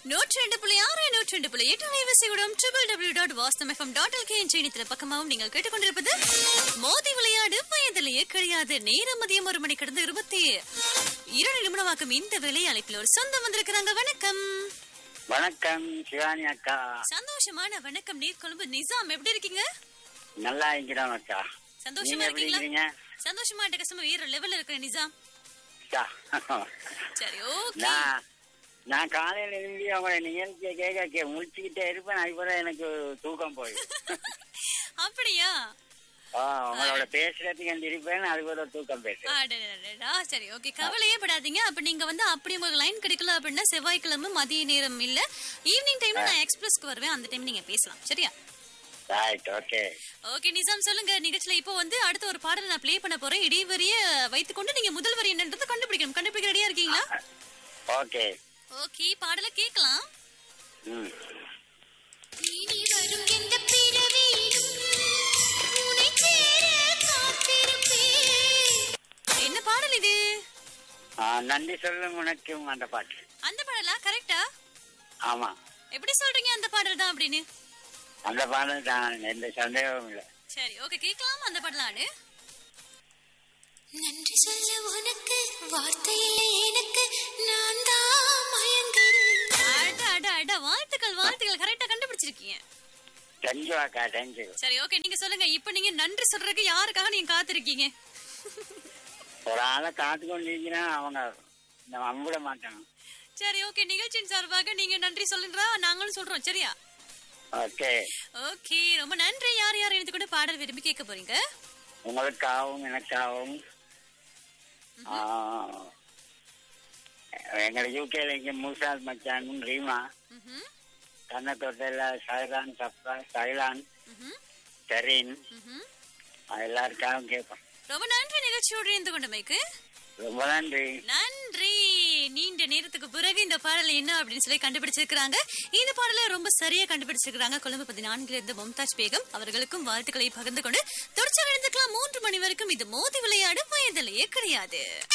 நூற்றி ரெண்டு புள்ளி ஆறு நூற்றி ரெண்டு புள்ளி எட்டு அலைவரிசையுடன் triple W dot Vasantham FM dot LK என்ற இணையத்தின் பக்கமாகவும் நீங்கள் கேட்டுக்கொண்டிருப்பது மோதி விளையாடு வயதிலேயே கிடையாது நேரம் மதியம் ஒரு மணி கடந்து இருபத்தி இரண்டு நிமிடமாக்கும் இந்த வேலை அழைப்பில் ஒரு சொந்தம் வந்திருக்கிறாங்க வணக்கம் வணக்கம் சிவானி அக்கா சந்தோஷமான வணக்கம் நீர்கொழும்பு நிசாம் எப்படி இருக்கீங்க நல்லா இருக்கிறோம் அக்கா சந்தோஷமா நீங்க எப்படி இருக்கீங்களா இருக்கீங்க சந்தோஷமா கசமா வேற லெவல்ல இருக்கிற நிசாம் அக்கா, சரி ஓகே நான் நான் காலையில இருந்து அவங்கள நிகழ்ச்சியை கேட்க கே முடிச்சுக்கிட்டே இருப்பேன் அதுக்கப்புறம் எனக்கு தூக்கம் போயிடும் அப்படியா ஆ, உங்களோட பேசுறதுக்கு அந்த இருப்பேன் அதுக்கப்புறம் தூக்கம் பேசுறேன் அடடடடா, சரி ஓகே கவலையே படாதீங்க அப்ப நீங்க வந்து அப்படி உங்களுக்கு லைன் கிடைக்கல அப்படின்னா செவ்வாய்க்கிழமை மதிய நேரம் இல்ல ஈவினிங் டைம்ல நான் எக்ஸ்பிரஸ்க்கு வருவேன் அந்த டைம் நீங்க பேசலாம் சரியா ரைட் ஓகே ஓகே நிசாம் சொல்லுங்க நிகழ்ச்சியில இப்போ வந்து அடுத்த ஒரு பாடல் நான் ப்ளே பண்ண போறேன் இடைவெளிய வைத்துக்கொண்டு நீங்க முதல் வரி என்னன்றதை கண்டுபிடிக்கணும் கண்டுபிடிக்க ரெடியா இருக்கீங்களா ஓகே ஓகே பாடலை கேட்கலாம் ம் இனி வரும் எந்த பிறவியிலும் உன்னை சேர காத்திருப்பேன். என்ன பாடல் இது ஆ, நன்றி சொல்லும் உனக்கும் அந்த பாட்டு அந்த பாடலா கரெக்டா ஆமா எப்படி சொல்றீங்க அந்த பாடல் தான் அப்படின்னு அந்த பாடல் தான் எந்த சந்தேகமும் இல்லை சரி ஓகே கேட்கலாம் அந்த பாடலான்னு நன்றி சொல்ல உனக்கு வார்த்தை இல்லை எனக்கு நான் தான் மயங்குறேன் அட அட அட வாழ்த்துக்கள் வாழ்த்துக்கள் கரெக்டா கண்டுபிடிச்சிருக்கீங்க தேங்க்யூ அக்கா தேங்க்யூ சரி ஓகே நீங்க சொல்லுங்க இப்போ நீங்க நன்றி சொல்றதுக்கு யாருக்காக நீங்க காத்திருக்கீங்க ஒரு ஆளை காத்து கொண்டிருக்கிறேன் அவங்க நான் நம்பிட மாட்டாங்க சரி ஓகே நிகழ்ச்சியின் சார்பாக நீங்க நன்றி சொல்லுன்றா நாங்களும் சொல்றோம் சரியா ஓகே ஓகே ரொம்ப நன்றி யார் யார் எடுத்து கூட பாடல் விரும்பி கேட்க போறீங்க உங்களுக்காகவும் எனக்காகவும் ஆ, எங்களை யூகேல இங்க மூசால் மச்சானும் ரீமா ம்ஹும், கண்ணத்தோட்டையில சைலான் சப்ரா சைலான் ம்ஹும், செரீன் ம்ஹும். எல்லாருக்காகவும் கேட்போம் ரொம்ப நன்றி நிகழ்ச்சியோடு இருந்து கொண்டமைக்கு ரொம்ப நன்றி நன்றி நீண்ட நேரத்துக்கு பிறகு இந்த பாடல் என்ன அப்படின்னு சொல்லி கண்டுபிடிச்சிருக்காங்க இந்த பாடலை ரொம்ப சரியா கண்டுபிடிச்சிருக்காங்க கொழும்பு பதினான்குல இருந்து மும்தாஜ் பேகம் அவர்களுக்கும் வாழ்த்துக்களை பகிர்ந்து கொண்டு தொடர்ச்சி எழுந்துக்கலாம் மூன்று மணி வரைக்கும் இது மோதி விளையாடு வயதிலேயே கிடையாது